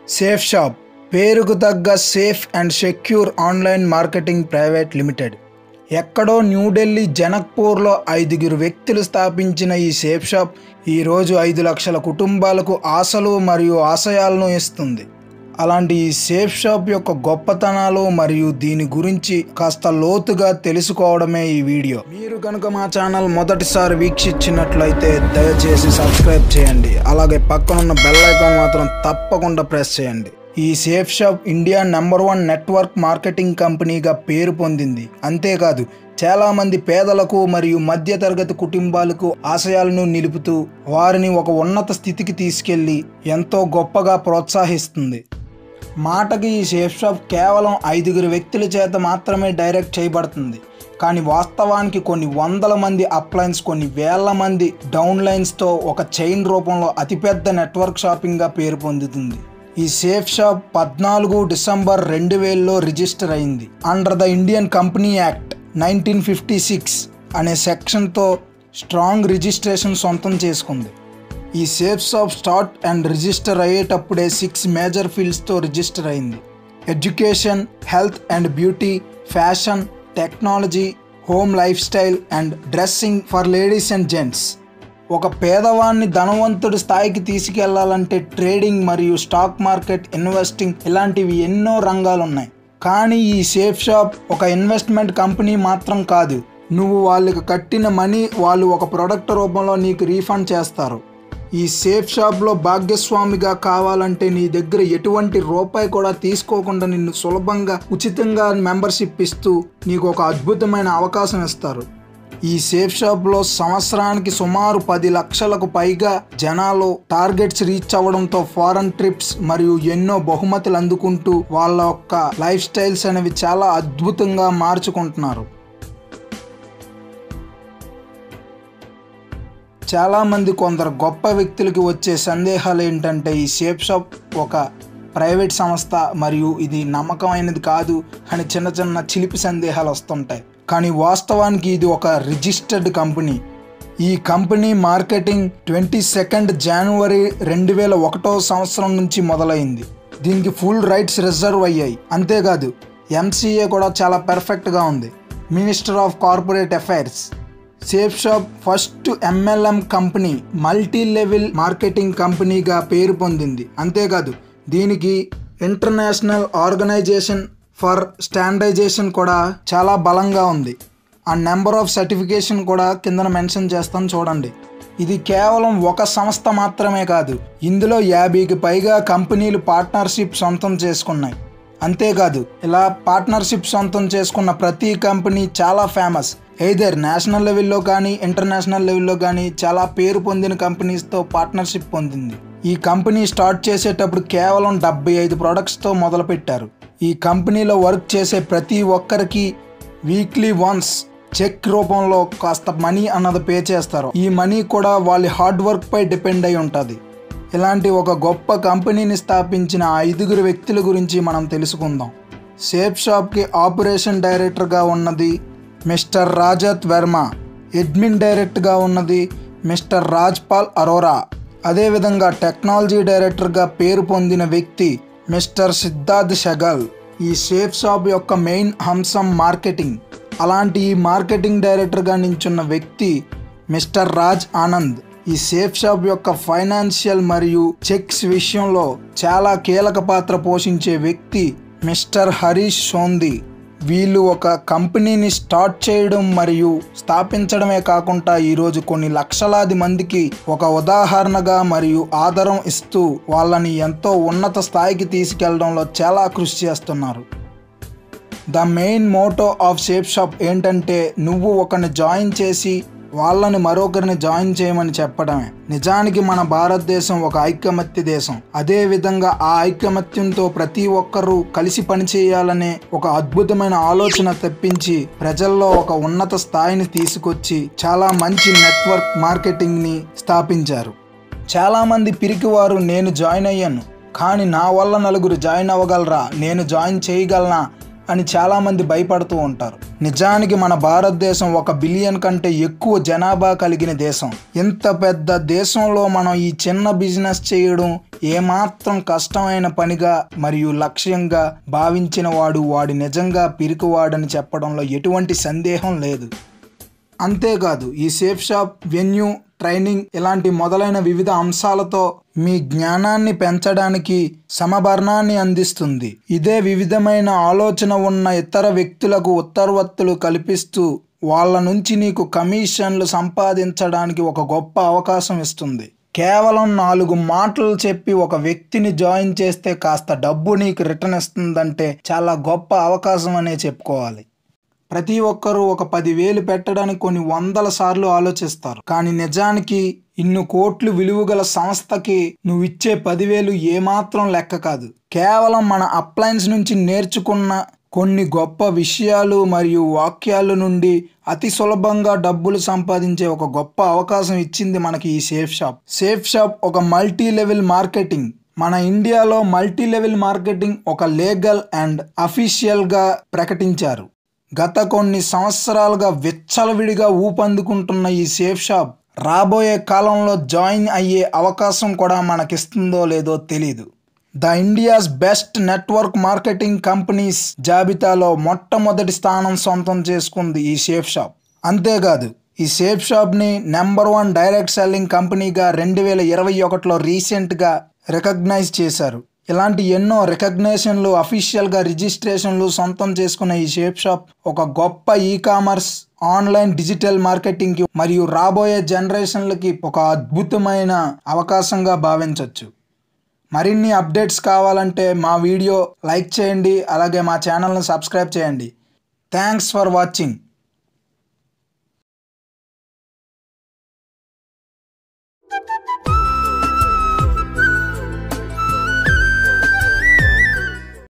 safe shop పేరుకు తగ్గ safe and secure online marketing private limited ఎక్కడో న్యూఢిల్లీ జనక్పూర్లో ఐదుగురు వ్యక్తులు స్థాపించిన ఈ సేఫ్ షాప్ ఈరోజు ఐదు లక్షల కుటుంబాలకు ఆశలు మరియు ఆశయాలను ఇస్తుంది అలాంటి ఈ సేఫ్ షాప్ యొక్క గొప్పతనాలు మరియు దీని గురించి కాస్త లోతుగా తెలుసుకోవడమే ఈ వీడియో మీరు కనుక మా ఛానల్ మొదటిసారి వీక్షించినట్లయితే దయచేసి సబ్స్క్రైబ్ చేయండి అలాగే పక్కనున్న బెల్ ఐకాన్ మాత్రం తప్పకుండా ప్రెస్ చేయండి ఈ safe shop India number one network marketing కంపెనీగా పేరు పొందింది అంతేకాదు చాలామంది పేదలకు మరియు మధ్యతరగతి కుటుంబాలకు ఆశయాలను నిలుపుతూ వారిని ఒక ఉన్నత స్థితికి తీసుకెళ్లి ఎంతో గొప్పగా ప్రోత్సహిస్తుంది మాటకి ఈ సేఫ్ షాప్ కేవలం ఐదుగురు వ్యక్తుల చేత మాత్రమే డైరెక్ట్ చేయబడుతుంది కానీ వాస్తవానికి కొన్ని వందల మంది అప్లైన్స్ కొన్ని వేల మంది డౌన్లైన్స్తో ఒక చైన్ రూపంలో అతిపెద్ద నెట్వర్క్ షాపింగ్గా పేరు పొందుతుంది ఈ సేఫ్ షాప్ పద్నాలుగు డిసెంబర్ రెండు వేలలో రిజిస్టర్ అయింది under the Indian company act nineteen fifty six అనే సెక్షన్తో స్ట్రాంగ్ రిజిస్ట్రేషన్ సొంతం చేసుకుంది ఈ safe shop start and register అయ్యేటప్పుడే సిక్స్ మేజర్ ఫీల్డ్స్తో రిజిస్టర్ అయింది education health and beauty fashion technology home life style and dressing for ladies and gents ఒక పేదవాన్ని ధనవంతుడి స్థాయికి తీసుకెళ్లాలంటే ట్రేడింగ్ మరియు స్టాక్ మార్కెట్ ఇన్వెస్టింగ్ ఇలాంటివి ఎన్నో రంగాలు ఉన్నాయి కానీ ఈ సేఫ్ షాప్ ఒక ఇన్వెస్ట్మెంట్ కంపెనీ మాత్రం కాదు నువ్వు వాళ్ళకి కట్టిన మనీ వాళ్ళు ఒక ప్రొడక్ట్ రూపంలో నీకు రీఫండ్ చేస్తారు ఈ సేఫ్ షాప్లో భాగ్యస్వామిగా కావాలంటే నీ దగ్గర ఎటువంటి రూపాయి కూడా తీసుకోకుండా నిన్ను సులభంగా ఉచితంగా మెంబర్షిప్ ఇస్తూ నీకు ఒక అద్భుతమైన అవకాశం ఇస్తారు ఈ సేఫ్ షాప్లో సంవత్సరానికి సుమారు పది లక్షలకు పైగా జనాలు టార్గెట్స్ రీచ్ అవ్వడంతో ఫారెన్ ట్రిప్స్ మరియు ఎన్నో బహుమతులు అందుకుంటూ వాళ్ళ యొక్క లైఫ్ స్టైల్స్ అనేవి చాలా అద్భుతంగా మార్చుకుంటున్నారు చాలామంది కొందరు గొప్ప వ్యక్తులకి వచ్చే సందేహాలు ఏంటంటే ఈ సేఫ్ షాప్ ఒక ప్రైవేట్ సంస్థ మరియు ఇది నమ్మకమైనది కాదు అని చిన్న చిన్న చిలిపి సందేహాలు వస్తుంటాయి కానీ వాస్తవానికి ఇది ఒక రిజిస్టర్డ్ కంపెనీ ఈ కంపెనీ మార్కెటింగ్ ట్వంటీ సెకండ్ జనవరి రెండు వేల ఒకటో సంవత్సరం నుంచి మొదలైంది దీనికి ఫుల్ రైట్స్ రిజర్వ్ అయ్యాయి అంతేకాదు ఎంసీఏ కూడా చాలా పర్ఫెక్ట్గా ఉంది minister of corporate affairs safe shop first MLM company multi level marketing కంపెనీగా పేరు పొందింది అంతేకాదు దీనికి ఇంటర్నేషనల్ ఆర్గనైజేషన్ ఫర్ స్టాండర్డైజేషన్ కూడా చాలా బలంగా ఉంది ఆ నెంబర్ ఆఫ్ సర్టిఫికేషన్ కూడా కిందన మెన్షన్ చేస్తాను చూడండి ఇది కేవలం ఒక సంస్థ మాత్రమే కాదు ఇందులో యాభైకి పైగా కంపెనీలు పార్ట్నర్షిప్ సొంతం చేసుకున్నాయి అంతేకాదు ఇలా పార్ట్నర్షిప్ సొంతం చేసుకున్న ప్రతి కంపెనీ చాలా ఫేమస్ ఎయిదర్ నేషనల్ లెవెల్లో కానీ ఇంటర్నేషనల్ లెవెల్లో కానీ చాలా పేరు పొందిన కంపెనీస్తో పార్ట్నర్షిప్ పొందింది ఈ కంపెనీ స్టార్ట్ చేసేటప్పుడు కేవలం డెబ్బై ఐదు ప్రొడక్ట్స్తో మొదలుపెట్టారు ఈ కంపెనీలో వర్క్ చేసే ప్రతి ఒక్కరికి వీక్లీ వన్స్ చెక్ రూపంలో కాస్త మనీ అన్నది పే చేస్తారు ఈ మనీ కూడా వాళ్ళ హార్డ్ వర్క్ పై డిపెండ్ అయి ఉంటుంది ఇలాంటి ఒక గొప్ప కంపెనీని స్థాపించిన ఆ ఐదుగురు వ్యక్తుల గురించి మనం తెలుసుకుందాం సేఫ్ షాప్కి ఆపరేషన్ డైరెక్టర్గా ఉన్నది మిస్టర్ రాజత్ వర్మ అడ్మిన్ డైరెక్టర్గా ఉన్నది మిస్టర్ రాజ్పాల్ అరోరా అదేవిధంగా టెక్నాలజీ డైరెక్టర్గా పేరు పొందిన వ్యక్తి మిస్టర్ సిద్ధార్థ్ షగల్ ఈ సేఫ్ షాప్ యొక్క మెయిన్ అంశం మార్కెటింగ్ అలాంటి ఈ మార్కెటింగ్ డైరెక్టర్గా నించున్న వ్యక్తి మిస్టర్ రాజ్ ఆనంద్ ఈ సేఫ్ షాప్ యొక్క ఫైనాన్షియల్ మరియు చెక్స్ విషయంలో చాలా కీలక పాత్ర పోషించే వ్యక్తి మిస్టర్ హరీష్ సోంది వీళ్ళు ఒక కంపెనీని స్టార్ట్ చేయడం మరియు స్థాపించడమే కాకుండా ఈరోజు కొన్ని లక్షలాది మందికి ఒక ఉదాహరణగా మరియు ఆధారం ఇస్తూ వాళ్ళని ఎంతో ఉన్నత స్థాయికి తీసుకెళ్లడంలో చాలా కృషి చేస్తున్నారు the main motto of safe shop ఏంటంటే నువ్వు ఒకరిని జాయిన్ చేసి వాళ్ళని మరొకరిని జాయిన్ చేయమని చెప్పడమే నిజానికి మన భారతదేశం ఒక ఐకమత్య దేశం అదే విధంగా ఆ ఐకమత్యంతో ప్రతి ఒక్కరూ కలిసి పనిచేయాలనే ఒక అద్భుతమైన ఆలోచన తెప్పించి ప్రజల్లో ఒక ఉన్నత స్థాయిని తీసుకొచ్చి చాలా మంచి నెట్వర్క్ మార్కెటింగ్ ని స్థాపించారు చాలామంది పిరికివారు నేను జాయిన్ అయ్యాను కానీ నా వల్ల నలుగురు జాయిన్ అవ్వగలరా నేను జాయిన్ చేయగలనా అని చాలామంది భయపడుతూ ఉంటారు నిజానికి మన భారతదేశం ఒక బిలియన్ కంటే ఎక్కువ జనాభా కలిగిన దేశం ఇంత పెద్ద దేశంలో మనం ఈ చిన్న బిజినెస్ చేయడం ఏమాత్రం కష్టమైన పనిగా మరియు లక్ష్యంగా భావించిన వాడు వాడి నిజంగా పిరికివాడని చెప్పడంలో ఎటువంటి సందేహం లేదు అంతేకాదు ఈ సేఫ్ షాప్ వెన్యూ ట్రైనింగ్ ఇలాంటి మొదలైన వివిధ అంశాలతో మీ జ్ఞానాన్ని పెంచడానికి సమభరణాన్ని అందిస్తుంది ఇదే వివిధమైన ఆలోచన ఉన్న ఇతర వ్యక్తులకు ఉత్తర్వత్తులు కల్పిస్తూ వాళ్ళ నుంచి నీకు కమిషన్లు సంపాదించడానికి ఒక గొప్ప అవకాశం ఇస్తుంది కేవలం నాలుగు మాటలు చెప్పి ఒక వ్యక్తిని జాయిన్ చేస్తే కాస్త డబ్బు నీకు రిటర్న్ ఇస్తుందంటే చాలా గొప్ప అవకాశం అనే చెప్పుకోవాలి ప్రతి ఒక్కరూ ఒక పదివేలు పెట్టడానికి కొన్ని వందల సార్లు ఆలోచిస్తారు కానీ నిజానికి ఇన్ని కోట్లు విలువ గల సంస్థకి నువ్వు ఇచ్చే పదివేలు ఏమాత్రం లెక్క కాదు కేవలం మన అప్లయన్స్ నుంచి నేర్చుకున్న కొన్ని గొప్ప విషయాలు మరియు వాక్యాల నుండి అతి సులభంగా డబ్బులు సంపాదించే ఒక గొప్ప అవకాశం ఇచ్చింది మనకి ఈ సేఫ్ షాప్ సేఫ్ షాప్ ఒక మల్టీ లెవెల్ మార్కెటింగ్ మన ఇండియాలో మల్టీ లెవెల్ మార్కెటింగ్ ఒక లీగల్ అండ్ అఫీషియల్గా ప్రకటించారు గత కొన్ని సంవత్సరాలుగా విచ్చలవిడిగా ఊపందుకుంటున్న ఈ సేఫ్ షాప్ రాబోయే కాలంలో జాయిన్ అయ్యే అవకాశం కూడా మనకిస్తుందో లేదో తెలీదు the India's best network marketing companies జాబితాలో మొట్టమొదటి స్థానం సొంతం చేసుకుంది ఈ సేఫ్ షాప్ అంతేకాదు ఈ సేఫ్ షాప్ని నెంబర్ వన్ డైరెక్ట్ సెల్లింగ్ కంపెనీగా రెండు వేల ఇరవై ఒకటిలో రీసెంట్గా రికగ్నైజ్ చేశారు ఇలాంటి ఎన్నో రికగ్నేషన్లు అఫీషియల్గా రిజిస్ట్రేషన్లు సొంతం చేసుకున్న ఈ షేప్ షాప్ ఒక గొప్ప ఈ కామర్స్ ఆన్లైన్ డిజిటల్ మార్కెటింగ్కి మరియు రాబోయే జనరేషన్లకి ఒక అద్భుతమైన అవకాశంగా భావించవచ్చు మరిన్ని అప్డేట్స్ కావాలంటే మా వీడియో లైక్ చేయండి అలాగే మా ఛానల్ని సబ్స్క్రైబ్ చేయండి థ్యాంక్స్ ఫర్ వాచింగ్